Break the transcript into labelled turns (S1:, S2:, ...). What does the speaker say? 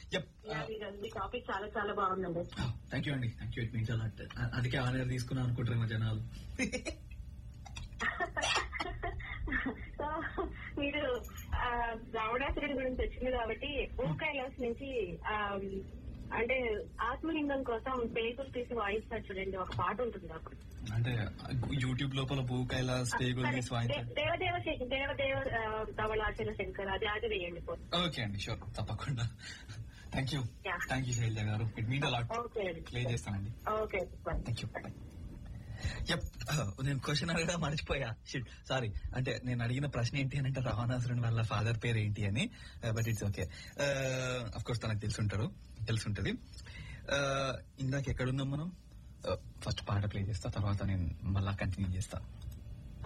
S1: Yup
S2: ఈ topic చాలా చాలా బాగుందండి
S1: థ్యాంక్ యూ అండి thank you it means a lot అందుకే ఆనర్ తీసుకున్నాం అనుకుంటారేమో జనాలు
S2: సో మీరు ఆ, రావణాసురుడి గురించి వచ్చింది కాబట్టి భూ కైలాస్ నుంచి ఆ, అంటే ఆత్మలింగం కోసం పేగులు తీసి వాయిస్తారు చూడండి ఒక పాట ఉంటుంది అప్పుడు
S1: అంటే యూట్యూబ్ లోపల భూ కైలాస్ టేగుల్ తీసి వాయించారు
S2: దే- దేవదేవ శంకర్ దేవదేవ ఆ, ధవళాచల శంకర్ అది అది వేయండి పో.
S1: ఓకే అండి షూర్ తప్పకుండా thank you
S2: Yeah.
S1: Thank you Shailaja గారు ఇట్ మీన్స్ అలాట్
S2: ఓకే అండి
S1: ప్లే చేస్తానండి
S2: okay bye.
S1: Thank you yup నేను క్వశ్చన్ అడగడా మర్చిపోయా షిట్ సారీ అంటే నేను అడిగిన ప్రశ్న ఏంటి అని అంటే రావణాసురుని వాళ్ళ ఫాదర్ పేరు ఏంటి అని but it's okay of course తనకు తెలుసుంటారు తెలుసుంటది Uh, ఇందాక ఎక్కడున్నాం మనం ఫస్ట్ పాట ప్లే చేస్తా తర్వాత నేను మళ్ళా కంటిన్యూ చేస్తా